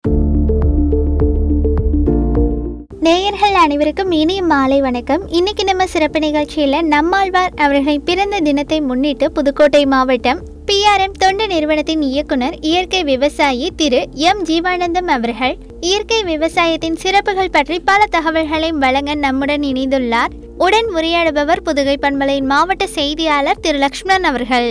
நேயர்கள் அனைவருக்கும் இனிய மாலை வணக்கம் இன்னைக்கு நம்ம சிறப்பு நிகழ்ச்சியில் நம்மாழ்வார் அவர்களின் பிறந்த தினத்தை முன்னிட்டு புதுக்கோட்டை மாவட்டம் பிஆர்எம் தொண்டு நிறுவனத்தின் இயக்குனர் இயற்கை விவசாயி திரு எம் ஜீவானந்தம் அவர்கள் இயற்கை விவசாயத்தின் சிறப்புகள் பற்றி பல தகவல்களை வழங்க நம்முடன் இணைந்துள்ளார் உடன் உரையாடுபவர் புதுகை பண்பலையின் மாவட்ட செய்தியாளர் திரு லக்ஷ்மணன் அவர்கள்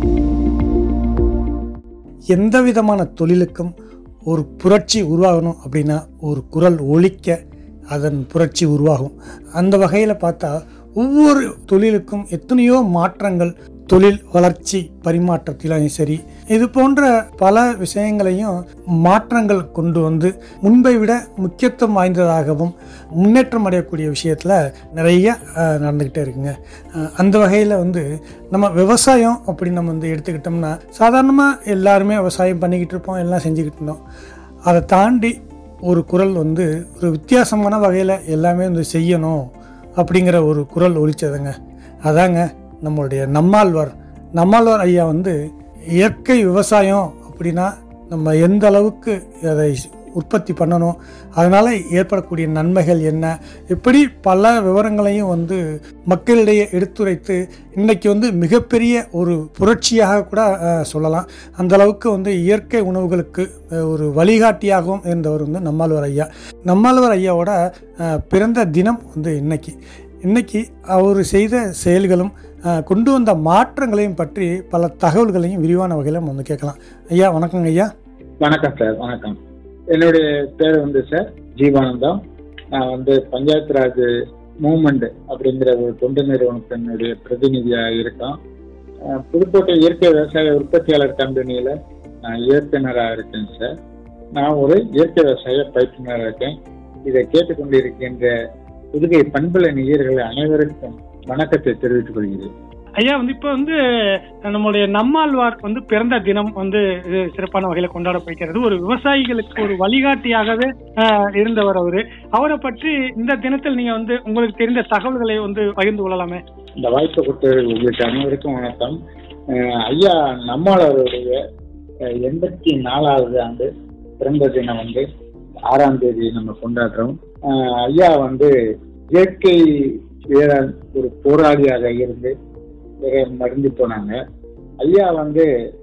எந்த விதமான தொழிலுக்கும் ஒரு புரட்சி உருவாகணும் அப்படின்னா ஒரு குரல் ஒலிக்க அதன் புரட்சி உருவாகும் அந்த வகையில் பார்த்தா ஒவ்வொரு தொழிலுக்கும் எத்தனையோ மாற்றங்கள் தொழில் வளர்ச்சி பரிமாற்றத்திலும் சரி இது போன்ற பல விஷயங்களையும் மாற்றங்கள் கொண்டு வந்து முன்பை விட முக்கியத்துவம் வாய்ந்ததாகவும் முன்னேற்றம் அடையக்கூடிய விஷயத்தில் நிறைய அஹ், நடந்துக்கிட்டே இருக்குங்க அஹ், அந்த வகையில் வந்து நம்ம விவசாயம் அப்படின்னு நம்ம வந்து எடுத்துக்கிட்டோம்னா சாதாரணமாக எல்லாருமே விவசாயம் பண்ணிக்கிட்டு இருப்போம் எல்லாம் செஞ்சுக்கிட்டு இருந்தோம் அதை தாண்டி ஒரு குரல் வந்து ஒரு வித்தியாசமான வகையில் எல்லாமே வந்து செய்யணும் அப்படிங்கிற ஒரு குரல் ஒலிச்சதுங்க அதாங்க நம்மளுடைய நம்மாழ்வார் நம்மாழ்வார் ஐயா வந்து இயற்கை விவசாயம் அப்படின்னா நம்ம எந்த அளவுக்கு அதை உற்பத்தி பண்ணணும் அதனால் ஏற்படக்கூடிய நன்மைகள் என்ன இப்படி பல விவரங்களையும் வந்து மக்களிடையே எடுத்துரைத்து இன்னைக்கு வந்து மிகப்பெரிய ஒரு புரட்சியாக கூட அஹ், சொல்லலாம் அந்த அளவுக்கு வந்து இயற்கை உணவுகளுக்கு அஹ், ஒரு வழிகாட்டியாகவும் இருந்தவர் வந்து நம்மாழ்வார் ஐயா நம்மாழ்வார் ஐயாவோட அஹ், பிறந்த தினம் வந்து இன்னைக்கு இன்னைக்கு அவர் செய்த செயல்களும் அஹ், கொண்டு வந்த மாற்றங்களையும் பற்றி பல தகவல்களையும் விரிவான வகையில் நம்ம வந்து கேட்கலாம் ஐயா வணக்கங்க ஐயா வணக்கம் சார் வணக்கம் என்னுடைய பேர் வந்து சார் ஜீவானந்தம் நான் வந்து பஞ்சாயத்து ராஜ் மூமெண்ட் அப்படிங்கிற ஒரு தொண்டு நிறுவனத்தினுடைய பிரதிநிதியாக இருக்கோம் அஹ் புதுக்கோட்டை இயற்கை விவசாய உற்பத்தியாளர் கம்பெனியில் நான் இயக்குனராக இருக்கேன் சார் நான் ஒரு இயற்கை விவசாய பயிற்றுனராக இருக்கேன் இதை கேட்டுக்கொண்டிருக்கின்ற புதுகை பண்புல நேயர்கள் அனைவருக்கும் வணக்கத்தை தெரிவித்துக் கொள்கிறேன் ஐயா வந்து இப்ப வந்து நம்மளுடைய நம்மாழ்வார் வந்து பிறந்த தினம் வந்து இது சிறப்பான வகையில கொண்டாடப்படுகிறது ஒரு விவசாயிகளுக்கு ஒரு வழிகாட்டியாகவே ஆஹ், இருந்தவர் அவரு அவரை பற்றி இந்த தினத்தில் நீங்க வந்து உங்களுக்கு தெரிந்த தகவல்களை வந்து பகிர்ந்து கொள்ளலாமே இந்த வாய்ப்பை கொடுத்த உங்களுக்கு அனைவருக்கும் வணக்கம் அஹ் ஐயா நம்மளவருடைய அஹ், எண்பத்தி நாலாவது ஆண்டு பிறந்த தினம் வந்து ஆறாம் தேதி நம்ம கொண்டாடுறோம் அஹ், ஐயா வந்து இயற்கை வேளாண் ஒரு போராளியாக இருந்து பிறகு மறைந்து போனாங்க ஐயா வந்து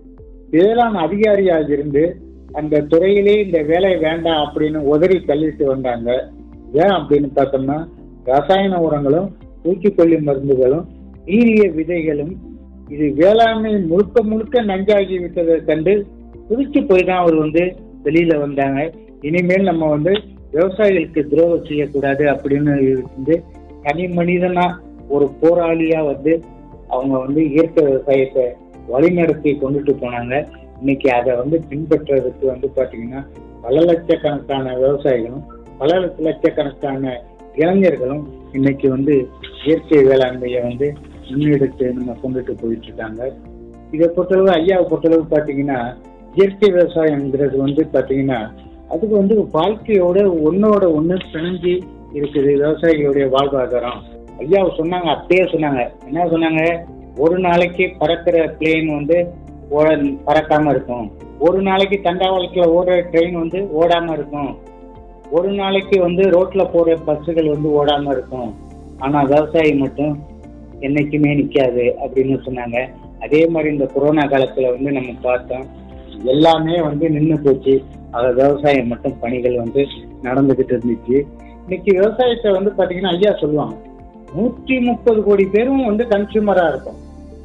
வேளாண் அதிகாரியாக இருந்து அந்த துறையிலே இந்த வேலை வேண்டாம் அப்படின்னு உதறி தள்ளிட்டு வந்தாங்க ஏன் அப்படின்னு பார்த்தோம்னா ரசாயன உரங்களும் பூச்சிக்கொல்லி மருந்துகளும் நீரிய விதைகளும் இது வேளாண்மை முழுக்க முழுக்க நஞ்சாகி விட்டதை கண்டு புதுச்சு போய் தான் அவர் வந்து வெளியில வந்தாங்க இனிமேல் நம்ம வந்து விவசாயிகளுக்கு துரோகம் செய்யக்கூடாது அப்படின்னு இருந்து தனி மனிதனா ஒரு போராளியா வந்து அவங்க வந்து இயற்கை விவசாயத்தை வழிநடத்தி கொண்டுட்டு போனாங்க இன்னைக்கு அதை வந்து பின்பற்றுறதுக்கு வந்து பாத்தீங்கன்னா பல லட்சக்கணக்கான விவசாயிகளும் பல லட்சக்கணக்கான இளைஞர்களும் இன்னைக்கு வந்து இயற்கை வேளாண்மையை வந்து முன்னெடுத்து நம்ம கொண்டுட்டு போயிட்டு இருக்காங்க இதை பொறுத்தளவு ஐயாவை பொறுத்தளவு பார்த்தீங்கன்னா இயற்கை விவசாயம்ங்கிறது வந்து பார்த்தீங்கன்னா அதுக்கு வந்து வாழ்க்கையோட ஒன்னோட ஒன்று பிணைஞ்சு இருக்குது விவசாயிகளுடைய வாழ்வாதாரம் ஐயா சொன்னாங்க அப்படியே சொன்னாங்க என்ன சொன்னாங்க ஒரு நாளைக்கு பறக்கிற பிளேன் வந்து ஓட- பறக்காம இருக்கும் ஒரு நாளைக்கு தண்டாவளத்துல ஓடுற ட்ரெயின் வந்து ஓடாம இருக்கும் ஒரு நாளைக்கு வந்து ரோட்ல போற பஸ்ஸுகள் வந்து ஓடாம இருக்கும் ஆனா விவசாயி மட்டும் என்னைக்குமே நிக்காது அப்படின்னு சொன்னாங்க அதே மாதிரி இந்த கொரோனா காலத்துல வந்து நம்ம பார்த்தோம் எல்லாமே வந்து நின்று போச்சு அது விவசாயம் மட்டும் பணிகள் வந்து நடந்துகிட்டு இருந்துச்சு இன்னைக்கு விவசாயத்தை வந்து பாத்தீங்கன்னா ஐயா சொல்லுவாங்க நூற்றி முப்பது கோடி பேரும் வந்து கன்சியூமரா இருக்கும்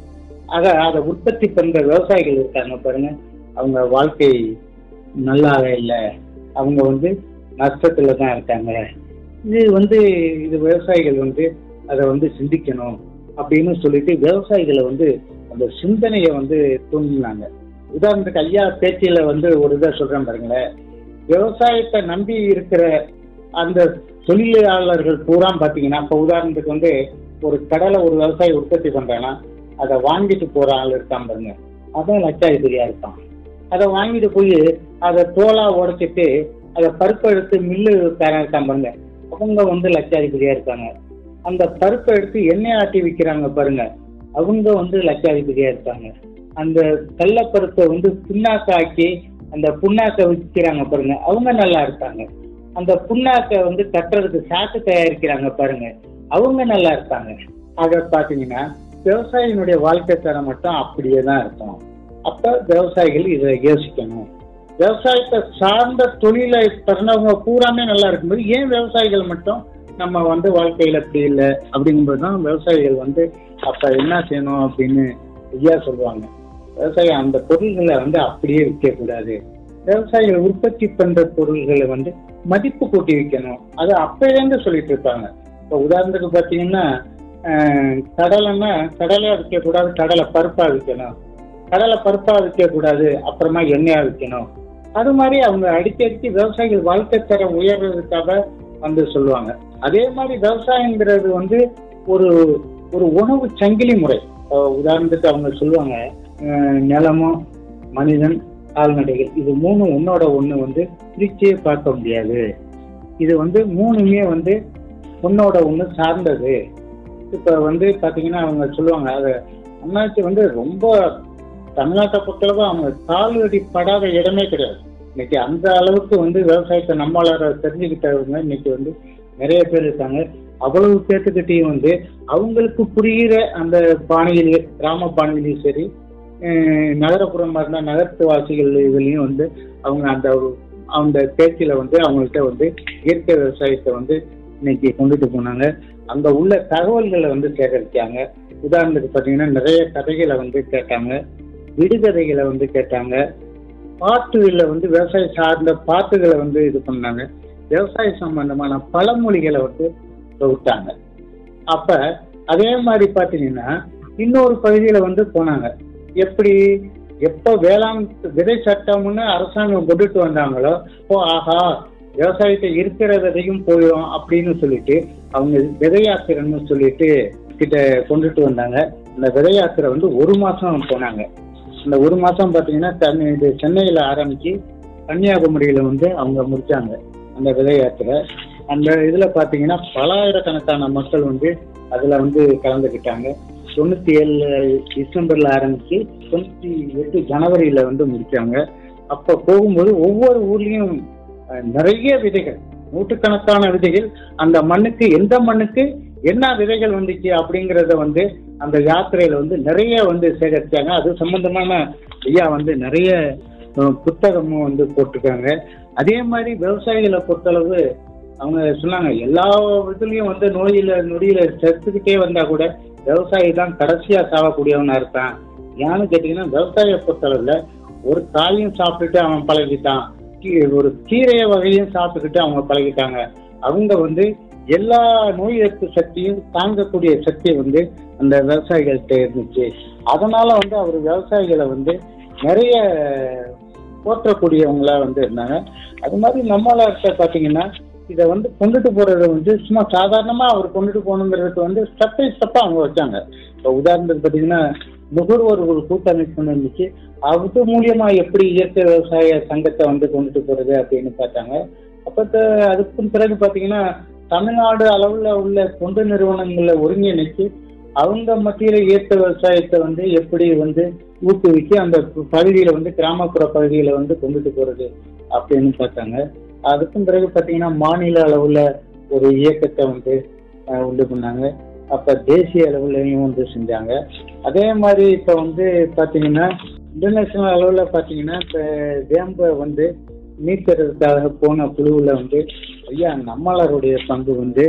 ஆக அதை உற்பத்தி பண்ற விவசாயிகள் இருக்காங்க பாருங்க அவங்க வாழ்க்கை நல்லாவே இல்லை அவங்க வந்து நஷ்டத்துல தான் இருக்காங்க இது வந்து இது விவசாயிகள் வந்து அதை வந்து சிந்திக்கணும் அப்படின்னு சொல்லிட்டு விவசாயிகளை வந்து அந்த சிந்தனையை வந்து தூண்டினாங்க உதாரணத்துக்கு ஐயா பேச்சில வந்து ஒரு இதை சொல்றேன் பாருங்களேன் விவசாயத்தை நம்பி இருக்கிற அந்த தொழிலாளர்கள் பூரா பாத்தீங்கன்னா இப்ப உதாரணத்துக்கு வந்து ஒரு கடலை ஒரு விவசாயி உற்பத்தி பண்றான்னா அதை வாங்கிட்டு போற ஆள் இருக்கான் பாருங்க அதான் லட்சாதிபதியா இருப்பான் அதை வாங்கிட்டு போய் அதை தோலா உடைச்சிட்டு அதை பருப்பை எடுத்து மில்லு பேரன் இருக்கான் பாருங்க அவங்க வந்து லட்சாதிபதியா இருக்காங்க அந்த பருப்பை எடுத்து எண்ணெய் ஆட்டி விற்கிறாங்க பாருங்க அவங்க வந்து லட்சாதிபதியா இருக்காங்க அந்த கடலப்பருப்பை வந்து பின்னாக்காக்கி அந்த புண்ணாக்கை விற்கிறாங்க பாருங்க அவங்க நல்லா இருக்காங்க அந்த புண்ணாக்கை வந்து கட்டுறதுக்கு சாக்கு தயாரிக்கிறாங்க பாருங்க அவங்க நல்லா இருக்காங்க ஆக பாத்தீங்கன்னா விவசாயினுடைய வாழ்க்கை தரம் மட்டும் அப்படியே தான் இருக்கும் அப்ப விவசாயிகள் இதை யோசிக்கணும் விவசாயத்தை சார்ந்த தொழிலை பிறந்தவங்க பூராமே நல்லா இருக்கும்போது ஏன் விவசாயிகள் மட்டும் நம்ம வந்து வாழ்க்கையில அப்படி இல்லை அப்படிங்கும்போது தான் விவசாயிகள் வந்து அப்ப என்ன செய்யணும் அப்படின்னு ஐயா சொல்லுவாங்க விவசாயம் அந்த பொருள்களை வந்து அப்படியே விற்க கூடாது விவசாயிகள் உற்பத்தி பண்ற பொருள்களை வந்து மதிப்பு கூட்டி விற்கணும் அது அப்பயிலேருந்து சொல்லிட்டு இருப்பாங்க இப்போ உதாரணத்துக்கு பார்த்தீங்கன்னா அஹ், கடலைன்னா கடலையா விற்க கூடாது கடலை பருப்பா விற்கணும் கடலை பருப்பா விற்க கூடாது அப்புறமா எண்ணெயா விற்கணும் அது மாதிரி அவங்க அடிக்கடிக்கு விவசாயிகள் வாழ்க்கை தரம் உயர்றதுக்காக வந்து சொல்லுவாங்க அதே மாதிரி விவசாயங்கிறது வந்து ஒரு ஒரு உணவு சங்கிலி முறை அஹ் உதாரணத்துக்கு அவங்க சொல்லுவாங்க அஹ் நிலமும் மனிதன் கால்நடைகள் இது மூணு ஒன்னோட ஒண்ணு வந்து பிரிச்சே பார்க்க முடியாது இது வந்து மூணுமே வந்து ஒன்னோட ஒண்ணு சார்ந்தது இப்ப வந்து பாத்தீங்கன்னா அவங்க சொல்லுவாங்க அது அண்ணாச்சி வந்து ரொம்ப தமிழ்நாட்டை பொறுத்தளவு அவங்க காலடி படாத இடமே கிடையாது இன்னைக்கு அந்த அளவுக்கு வந்து விவசாயத்தை நம்மளால தெரிஞ்சுக்கிட்டவங்க இன்னைக்கு வந்து நிறைய பேர் இருக்காங்க அவ்வளவு பேர்த்துக்கிட்டையும் வந்து அவங்களுக்கு புரிகிற அந்த பாணியிலே கிராம பாணியிலையும் சரி அஹ் நகரப்புறமா இருந்தா நகரத்து வாசிகள் இதுலயும் வந்து அவங்க அந்த ஒரு- அந்த பேச்சில வந்து அவங்கள்ட்ட வந்து இயற்கை விவசாயத்தை வந்து இன்னைக்கு கொண்டுட்டு போனாங்க அங்க உள்ள தகவல்களை வந்து சேகரிச்சாங்க உதாரணத்துக்கு பாத்தீங்கன்னா நிறைய கதைகளை வந்து கேட்டாங்க விடுகதைகளை வந்து கேட்டாங்க பாட்டுகளை வந்து விவசாய சார்ந்த பாட்டுகளை வந்து இது பண்ணாங்க விவசாய சம்பந்தமான பழமொழிகளை வந்து தொகுத்தாங்க அப்ப அதே மாதிரி பாத்தீங்கன்னா இன்னொரு பகுதியில வந்து போனாங்க எப்படி எப்ப வேளாண் விதை சட்டம்னு அரசாங்கம் கொண்டுட்டு வந்தாங்களோ ஓ ஆஹா விவசாயத்தை இருக்கிற விதையும் போயிடும் அப்படின்னு சொல்லிட்டு அவங்க விதை யாத்திரைன்னு சொல்லிட்டு கிட்ட கொண்டுட்டு வந்தாங்க அந்த விதை யாத்திரை வந்து ஒரு மாசம் போனாங்க அந்த ஒரு மாசம் பாத்தீங்கன்னா தன் இது சென்னையில ஆரம்பிச்சு கன்னியாகுமரியில வந்து அவங்க முடிச்சாங்க அந்த விதை யாத்திரை அந்த இதுல பாத்தீங்கன்னா பலாயிரக்கணக்கான மக்கள் வந்து அதுல வந்து கலந்துக்கிட்டாங்க தொண்ணூத்தி ஏழு டிசம்பர்ல ஆரம்பிச்சு தொண்ணூத்தி எட்டு ஜனவரியில வந்து முடிச்சாங்க அப்ப போகும்போது ஒவ்வொரு ஊர்லயும் அஹ், நிறைய விதைகள் நூற்றுக்கணக்கான விதைகள் அந்த மண்ணுக்கு எந்த மண்ணுக்கு என்ன விதைகள் வந்துச்சு அப்படிங்கறத வந்து அந்த யாத்திரையில வந்து நிறைய வந்து சேகரிச்சாங்க அது சம்பந்தமான ஐயா வந்து நிறைய அஹ், புத்தகமும் வந்து போட்டிருக்காங்க அதே மாதிரி விவசாயிகளை பொறுத்தளவு அவங்க சொன்னாங்க எல்லா இதுலயும் வந்து நோயில நொடியில செத்துக்கிட்டே வந்தா கூட விவசாயி தான் கடைசியா சாவக்கூடியவனா இருப்பான் ஏன்னு கேட்டீங்கன்னா விவசாயியை பொறுத்தளவுல ஒரு காயும் சாப்பிட்டுட்டு அவன் பழகிட்டான் கீ- ஒரு கீரைய வகையும் சாப்பிட்டுக்கிட்டு அவங்க பழகிட்டாங்க அவங்க வந்து எல்லா நோய் எதிர்ப்பு சக்தியும் தாங்கக்கூடிய சக்தி வந்து அந்த விவசாயிகள்கிட்ட இருந்துச்சு அதனால வந்து அவர் விவசாயிகளை வந்து நிறைய போற்றக்கூடியவங்களா வந்து இருந்தாங்க அது மாதிரி நம்மளாட்ட பாத்தீங்கன்னா இதை வந்து கொண்டுட்டு போறது வந்து சும்மா சாதாரணமா அவர் கொண்டுட்டு போகணுங்கிறதுக்கு வந்து ஸ்டெப் பை ஸ்டெப்பா அவங்க வச்சாங்க இப்போ உதாரணத்துக்கு பாத்தீங்கன்னா நுகர்வோர் ஒரு கூட்டமைப்பு ஒண்ணு இருந்துச்சு அது மூலியமா எப்படி இயற்கை விவசாய சங்கத்தை வந்து கொண்டுட்டு போறது அப்படின்னு பார்த்தாங்க அப்ப த- அதுக்கும் பிறகு பாத்தீங்கன்னா தமிழ்நாடு அளவுல உள்ள தொண்டு நிறுவனங்களை ஒருங்கிணைச்சு அவங்க மத்தியில இயற்கை விவசாயத்தை வந்து எப்படி வந்து ஊக்குவிச்சு அந்த பகுதியில வந்து கிராமப்புற பகுதியில வந்து கொண்டுட்டு போறது அப்படின்னு பார்த்தாங்க அதுக்கும் பிறகு பாத்தீங்கன்னா மாநில அளவுல ஒரு இயக்கத்தை வந்து அஹ், உண்டு பண்ணாங்க அப்ப தேசிய அளவுலயும் வந்து செஞ்சாங்க அதே மாதிரி இப்ப வந்து பாத்தீங்கன்னா இன்டர்நேஷனல் அளவுல பாத்தீங்கன்னா இப்ப வேம்பை வந்து மீட்கிறதுக்காக போன குழுவுல வந்து ஐயா நம்மளாருடைய பங்கு வந்து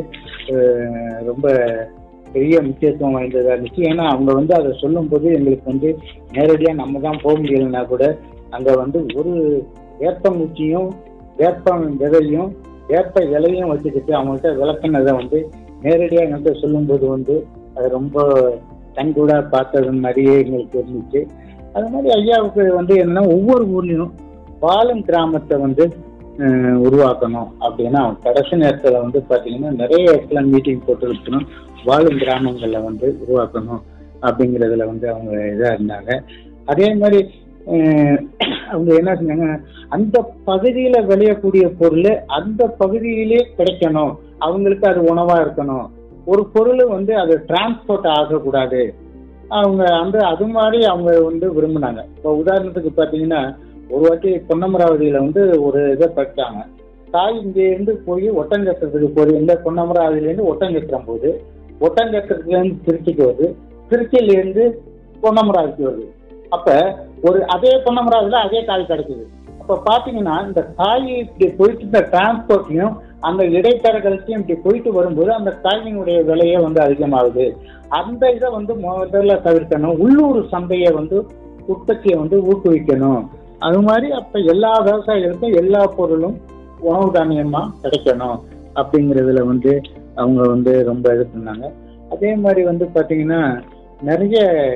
அஹ், ரொம்ப பெரிய முக்கியத்துவம் வாய்ந்ததா இருந்துச்சு ஏன்னா அவங்க வந்து அதை சொல்லும்போது எங்களுக்கு வந்து நேரடியா நம்ம தான் போக முடியலன்னா கூட அங்க வந்து ஒரு வேப்பங்குச்சியும் வேப்ப விதையும் வேப்ப இலையும் வச்சுக்கிட்டு அவங்கள்ட்ட விளக்குனதை வந்து நேரடியா எங்கள்கிட்ட சொல்லும்போது வந்து அது ரொம்ப கண்கூடா பார்த்தது மாதிரியே எங்களுக்கு இருந்துச்சு அது மாதிரி ஐயாவுக்கு வந்து என்னன்னா ஒவ்வொரு ஊர்லயும் வாழும் கிராமத்தை வந்து அஹ், உருவாக்கணும் அப்படின்னா அவங்க கடைசி நேரத்துல வந்து பாத்தீங்கன்னா நிறைய இடத்துல மீட்டிங் போட்டு இருக்கணும் வாழும் கிராமங்களை வந்து உருவாக்கணும் அப்படிங்கிறதுல வந்து அவங்க இதா இருந்தாங்க அதே மாதிரி அஹ், அவங்க என்ன செஞ்சாங்க அந்த பகுதியில விளையக்கூடிய பொருள் அந்த பகுதியிலே கிடைக்கணும் அவங்களுக்கு அது உணவா இருக்கணும் ஒரு பொருள் வந்து அது டிரான்ஸ்போர்ட் ஆகக்கூடாது அவங்க அந்த அது மாதிரி அவங்க வந்து விரும்பினாங்க இப்போ உதாரணத்துக்கு பார்த்தீங்கன்னா ஒரு வாட்டி பொன்னமராவதியில வந்து ஒரு இதை படிச்சாங்க தாய் இங்க இருந்து போய் ஒட்டஞ்சத்திரத்துக்கு போய் இந்த பொன்னமராவதியில இருந்து ஒட்டஞ்சத்திரம் போகுது ஒட்டஞ்சத்திரத்துல இருந்து திருச்சிக்கு வருது திருச்சியில இருந்து பொன்னமராவதிக்கு வருது அப்ப ஒரு அதே பொன்னமராவதியில அதே காய் கிடைக்குது அப்ப பாத்தீங்கன்னா இந்த காய் இப்படி போயிட்டு இந்த டிரான்ஸ்போர்ட்லயும் அந்த இடைத்தரகர்களையும் இப்படி போயிட்டு வரும்போது அந்த காயினுடைய விலையே வந்து அதிகமாகுது அந்த இதை வந்து முதல்ல தவிர்க்கணும் உள்ளூர் சந்தையை வந்து உற்பத்தியை வந்து ஊக்குவிக்கணும் அது மாதிரி அப்ப எல்லா விவசாயிகளுக்கும் எல்லா பொருளும் உணவு தானியமா கிடைக்கணும் அப்படிங்கிறதுல வந்து அவங்க வந்து ரொம்ப இது பண்ணாங்க அதே மாதிரி வந்து பாத்தீங்கன்னா நிறைய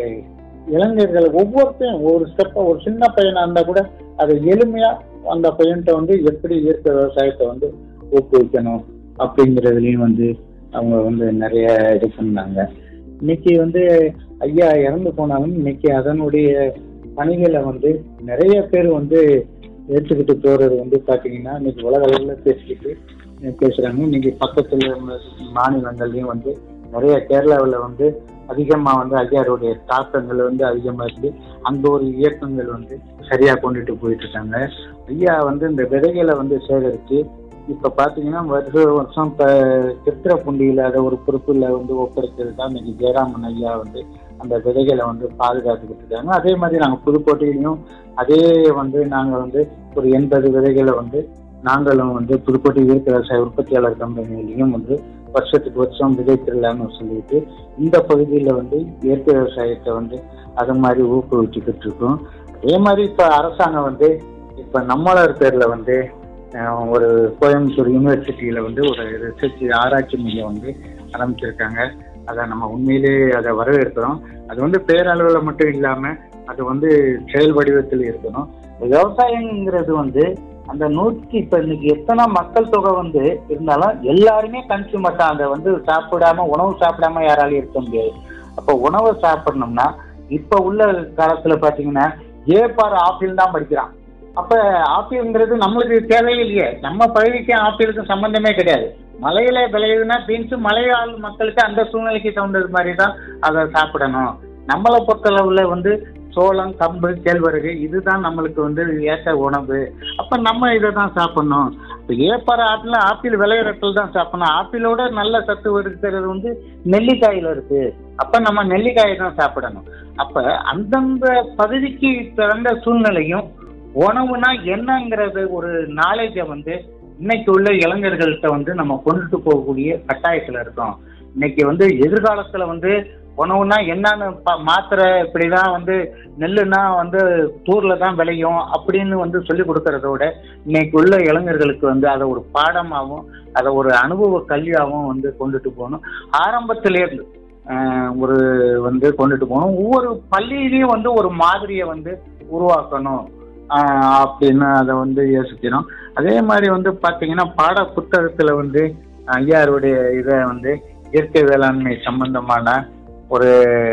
இளைஞர்கள் ஒவ்வொருத்தையும் ஒரு ஸ்டெப்பை ஒரு சின்ன பையனா இருந்தா கூட அதை எளிமையா அந்த பையன்கிட்ட வந்து எப்படி இயற்கை விவசாயத்தை வந்து ஊக்குவிக்கணும் அப்படிங்கிறதுலயும் வந்து அவங்க வந்து நிறைய இது பண்ணாங்க இன்னைக்கு வந்து ஐயா இறந்து போனாலும் இன்னைக்கு அதனுடைய பணிகளை வந்து நிறைய பேர் வந்து ஏற்றுக்கிட்டு போறது வந்து பாத்தீங்கன்னா இன்னைக்கு உலக அளவில் பேசிக்கிட்டு அஹ் பேசுறாங்க இன்னைக்கு பக்கத்துல உள்ள மாநிலங்கள்லயும் வந்து நிறைய கேரளாவில் வந்து அதிகமா வந்து ஐயாருடைய தாக்கங்கள் வந்து அதிகமா இருக்கு அங்க ஒரு இயக்கங்கள் வந்து சரியா கொண்டுட்டு போயிட்டு இருக்காங்க ஐயா வந்து இந்த விதைகளை வந்து சேகரிச்சு இப்ப பாத்தீங்கன்னா வருஷ வருஷம் இப்ப சித்திரப்புண்டியில அதை ஒரு பொறுப்புல வந்து ஒப்படைக்கிறது தான் இன்னைக்கு ஜெயராமன் ஐயா வந்து அந்த விதைகளை வந்து பாதுகாத்துக்கிட்டு இருக்காங்க அதே மாதிரி நாங்க புதுக்கோட்டையிலையும் அதே வந்து நாங்க வந்து ஒரு எண்பது விதைகளை வந்து நாங்களும் வந்து புதுக்கோட்டை இயற்கை விவசாய உற்பத்தியாளர் கம்பெனிலையும் வந்து வருஷத்துக்கு வருஷம் விதை திருவிழான்னு சொல்லிட்டு இந்த பகுதியில வந்து இயற்கை விவசாயத்தை வந்து அது மாதிரி ஊக்குவிச்சுக்கிட்டு இருக்கோம் அதே மாதிரி இப்ப அரசாங்கம் வந்து இப்ப நம்மளார் பேர்ல வந்து அஹ், ஒரு கோயம்புத்தூர் யூனிவர்சிட்டியில வந்து ஒரு ரிசர்ச் ஆராய்ச்சி மையம் வந்து ஆரம்பிச்சிருக்காங்க அதை நம்ம உண்மையிலே அதை வரவேற்கிறோம் அது வந்து பேரளவில் மட்டும் இல்லாம அது வந்து செயல் வடிவத்தில் இருக்கணும் விவசாயங்கிறது வந்து அந்த நூற்றி இப்ப இன்னைக்கு எத்தனை மக்கள் தொகை வந்து இருந்தாலும் எல்லாருமே கன்சியூமர் தான் அதை வந்து சாப்பிடாம உணவு சாப்பிடாம யாராலையும் இருக்க முடியாது அப்போ உணவை சாப்பிடணும்னா இப்ப உள்ள காலத்துல பாத்தீங்கன்னா ஏ பார் ஆப்பிள் தான் படிக்கிறான் அப்ப ஆப்பிள்ங்கிறது நம்மளுக்கு தேவையில்லையே நம்ம பகுதிக்கும் ஆப்பிளுக்கும் சம்பந்தமே கிடையாது மலையில விளையுதுன்னா பீன்ஸ் மலையாள் மக்களுக்கு அந்த சூழ்நிலைக்கு தகுந்தது மாதிரி தான் அதை சாப்பிடணும் நம்மளை பொறுத்தளவுல வந்து சோளம் கம்பு கேழ்வரகு இதுதான் நம்மளுக்கு வந்து ஏற்ற உணவு அப்ப நம்ம இதை தான் சாப்பிடணும் இப்போ ஏப்பார ஆப்பிள் ஆப்பிள் விளையிறத்தில் தான் சாப்பிடணும் ஆப்பிளோட நல்ல சத்து இருக்கிறது வந்து நெல்லிக்காயில இருக்கு அப்ப நம்ம நெல்லிக்காயை தான் சாப்பிடணும் அப்ப அந்தந்த பகுதிக்கு பிறந்த சூழ்நிலையும் உணவுனா என்னங்கிறது ஒரு நாலேஜை வந்து இன்னைக்கு உள்ள இளைஞர்கள்ட்ட வந்து நம்ம கொண்டுட்டு போகக்கூடிய கட்டாயத்துல இருக்கோம் இன்னைக்கு வந்து எதிர்காலத்துல வந்து உணவுனா என்னன்னு ப- மாத்திரை இப்படிதான் வந்து நெல்லுனா வந்து தூர்ல தான் விளையும் அப்படின்னு வந்து சொல்லி கொடுக்கறத விட இன்னைக்கு உள்ள இளைஞர்களுக்கு வந்து அதை ஒரு பாடமாகவும் அதை ஒரு அனுபவ கல்வியாகவும் வந்து கொண்டுட்டு போகணும் ஆரம்பத்திலேருந்து ஆஹ், ஒரு வந்து கொண்டுட்டு போகணும் ஒவ்வொரு பள்ளியிலையும் வந்து ஒரு மாதிரியை வந்து உருவாக்கணும் ஆஹ், அப்படின்னு அதை வந்து யோசிக்கிறோம் அதே மாதிரி வந்து பாத்தீங்கன்னா பாட புத்தகத்துல வந்து ஐயாருடைய இதை வந்து இயற்கை வேளாண்மை சம்பந்தமான ஒரு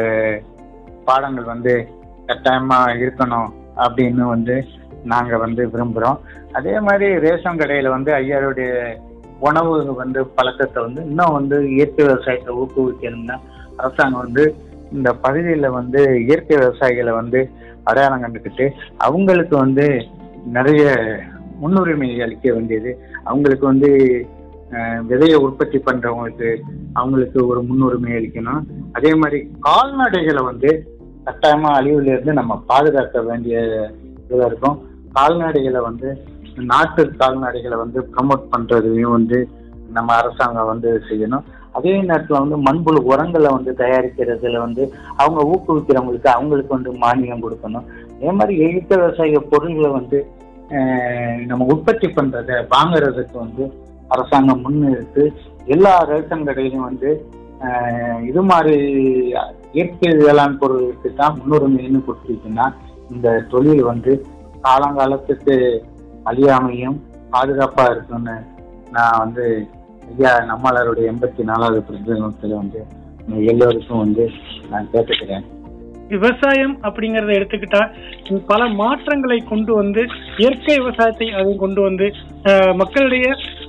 பாடங்கள் வந்து கட்டாயமா இருக்கணும் அப்படின்னு வந்து நாங்க வந்து விரும்புறோம் அதே மாதிரி ரேஷன் கடையில வந்து ஐயாருடைய உணவு வந்து பழக்கத்தை வந்து இன்னும் வந்து இயற்கை விவசாயத்தை ஊக்குவிக்கணும்னா அரசாங்கம் வந்து இந்த பகுதியில வந்து இயற்கை விவசாயிகளை வந்து அடையாளம் கண்டுக்கிட்டு அவங்களுக்கு வந்து நிறைய முன்னுரிமை அளிக்க வேண்டியது அவங்களுக்கு வந்து அஹ், விதையை உற்பத்தி பண்றவங்களுக்கு அவங்களுக்கு ஒரு முன்னுரிமை அளிக்கணும் அதே மாதிரி கால்நடைகளை வந்து கட்டாயமா அழிவுல இருந்து நம்ம பாதுகாக்க வேண்டிய இதுல இருக்கும் கால்நடைகளை வந்து நாட்டு கால்நடைகளை வந்து ப்ரமோட் பண்றதையும் வந்து நம்ம அரசாங்கம் வந்து செய்யணும் அதே நேரத்தில் வந்து மண்புழு உரங்களை வந்து தயாரிக்கிறதுல வந்து அவங்க ஊக்குவிக்கிறவங்களுக்கு அவங்களுக்கு வந்து மானியம் கொடுக்கணும் அதே மாதிரி இயற்கை விவசாய பொருள்களை வந்து அஹ், நம்ம உற்பத்தி பண்றதை வாங்குறதுக்கு வந்து அரசாங்கம் முன்னிறுத்து எல்லா ரேஷன் கடையிலும் வந்து அஹ், இது மாதிரி இயற்கை வேளாண் பொருளுக்கு தான் முன்னுரிமைன்னு கொடுத்துருக்குன்னா இந்த தொழில் வந்து காலங்காலத்துக்கு அழியாமையும் பாதுகாப்பா இருக்கும்னு நான் வந்து ஐயா நம்மளாருடைய எண்பத்தி நாலாவது பிரதிநிதித்துல வந்து எல்லோருக்கும் வந்து நான் கேட்டுக்கிறேன் விவசாயம் அப்படிங்கறத எடுத்துக்கிட்டா பல மாற்றங்களை கொண்டு வந்து இயற்கை விவசாயத்தை அதை கொண்டு வந்து அஹ், மக்களுடைய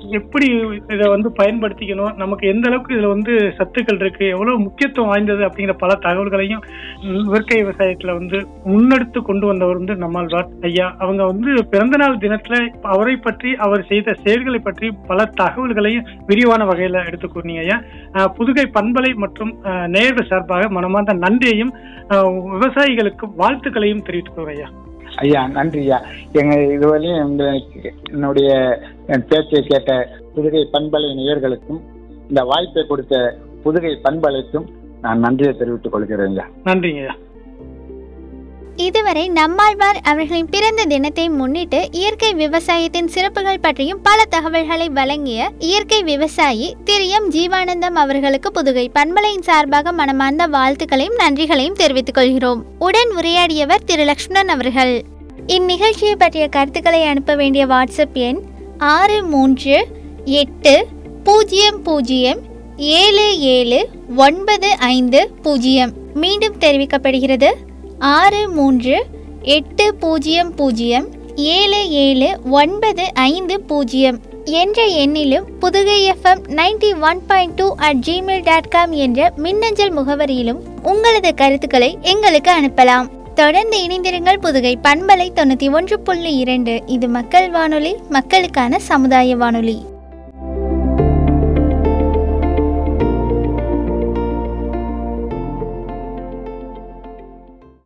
எப்படி இதை வந்து பயன்படுத்திக்கணும் நமக்கு எந்த அளவுக்கு இதுல வந்து சத்துக்கள் இருக்கு எவ்வளவு முக்கியத்துவம் வாய்ந்தது அப்படிங்கிற பல தகவல்களையும் ம், இயற்கை விவசாயத்துல வந்து முன்னெடுத்து கொண்டு வந்தவர் வந்து நம்மாழ்வார் ஐயா அவங்க வந்து பிறந்த நாள் தினத்துல அவரை பற்றி அவர் செய்த செயல்களை பற்றி பல தகவல்களையும் விரிவான வகையில எடுத்து கூறினீங்க ஐயா அஹ், புதுகை பண்பலை மற்றும் அஹ், நேயர்கள் சார்பாக மனமார்ந்த நன்றியையும் அஹ், விவசாயிகளுக்கு வாழ்த்துக்களையும் தெரிவித்துக் கொள்கிறேன் ஐயா ஐயா நன்றி ஐயா எங்க இதுவரையும் உங்களுக்கு என்னுடைய என் பேச்சை கேட்ட புதுகை பண்பலை நேயர்களுக்கும் இந்த வாய்ப்பை கொடுத்த புதுகை பண்பலைக்கும் நான் நன்றியை தெரிவித்துக் கொள்கிறேன் ஐயா நன்றிங்க ஐயா இதுவரை நம்மாழ்வார் அவர்களின் பிறந்த தினத்தை முன்னிட்டு இயற்கை விவசாயத்தின் சிறப்புகள் பற்றியும் பல தகவல்களை வழங்கிய இயற்கை விவசாயி திரு எம் ஜீவானந்தம் அவர்களுக்கு புதுகை பண்பலையின் சார்பாக மனமார்ந்த வாழ்த்துக்களையும் நன்றிகளையும் தெரிவித்துக் கொள்கிறோம் உடன் உரையாடியவர் திரு லக்ஷ்மணன் அவர்கள் இந்நிகழ்ச்சியை பற்றிய கருத்துக்களை அனுப்ப வேண்டிய வாட்ஸ்அப் எண் ஆறு மூன்று எட்டு பூஜ்ஜியம் பூஜ்ஜியம் ஏழு ஏழு ஒன்பது ஐந்து பூஜ்ஜியம் மீண்டும் தெரிவிக்கப்படுகிறது ஆறு மூன்று எட்டு பூஜ்ஜியம் பூஜ்ஜியம் ஏழு ஏழு ஒன்பது ஐந்து பூஜ்ஜியம் என்ற எண்ணிலும் Pudugai FM ninety one point two at Gmail dot com என்ற மின்னஞ்சல் முகவரியிலும் உங்களது கருத்துக்களை எங்களுக்கு அனுப்பலாம் தொடர்ந்து இணைந்திருங்கள் புதுகை பண்பலை தொண்ணூற்றி ஒன்று புள்ளி இரண்டு இது மக்கள் வானொலி மக்களுக்கான சமுதாய வானொலி